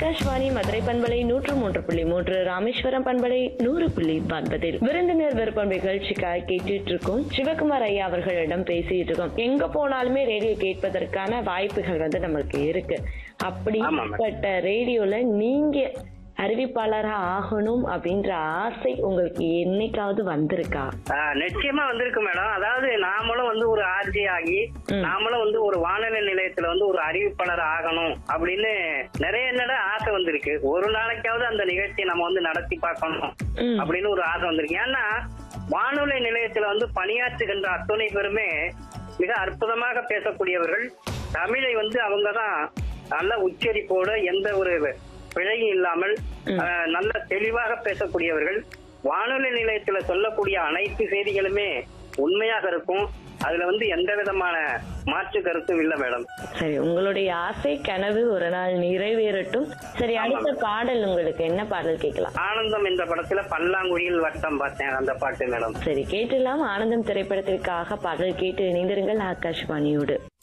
ஆகாஷ்வாணி மதுரை பண்பலை நூற்று மூன்று புள்ளி மூன்று ராமேஸ்வரம் பண்பலை நூறு புள்ளி ஒன்பதில் விருந்தினர் விருப்பம் நிகழ்ச்சிக்காக கேட்டுட்டு இருக்கோம் சிவகுமார் ஐயா அவர்களிடம் பேசிட்டு இருக்கோம் எங்க போனாலுமே ரேடியோ கேட்பதற்கான வாய்ப்புகள் வந்து நமக்கு இருக்கு அப்படிப்பட்ட ரேடியோல நீங்க அறிவிப்பாளரா ஆகணும் அப்படின்ற ஆசை உங்களுக்கு என்னைக்காவது வந்திருக்கா ஆஹ் நிச்சயமா வந்திருக்கு மேடம் அதாவது நாமளும் வந்து ஒரு ஆர்ஜி ஆகி ம். நாமளும் வந்து ஒரு வானொலி நிலையத்துல வந்து ஒரு அறிவிப்பாளர் ஆகணும் அப்படின்னு நிறைய நட ஆசை வந்திருக்கு ஒரு நாளைக்காவது அந்த நிகழ்ச்சியை நம்ம வந்து நடத்தி பார்க்கணும் ம். அப்படின்னு ஒரு ஆசை வந்திருக்கு ஏன்னா வானொலி நிலையத்துல வந்து பணியாற்றுகின்ற அத்துணை பேருமே மிக அற்புதமாக பேசக்கூடியவர்கள் தமிழை வந்து அவங்க தான் நல்ல உச்சரிப்போடு எந்த ஒரு பிழையும் இல்லாமல் ஆஹ், நல்ல தெளிவாக பேசக்கூடியவர்கள் வானொலி நிலையத்துல சொல்லக்கூடிய அனைத்து செய்திகளுமே உண்மையாக இருக்கும் அதுல வந்து எந்த விதமான மாற்று கருத்தும் இல்லை மேடம் சரி உங்களுடைய ஆசை கனவு ஒரு நாள் நிறைவேறட்டும் சரி அடுத்த பாடல் உங்களுக்கு என்ன பாடல் கேட்கலாம் ஆனந்தம் என்ற படத்துல பல்லாங்குழியில் வட்டம் பார்த்தேன் அந்த பாட்டு மேடம் சரி கேட்டலாம் ஆனந்தம் திரைப்படத்திற்காக பாடல் கேட்டு இணைந்திருங்கள் ஆகாஷ்வாணியோடு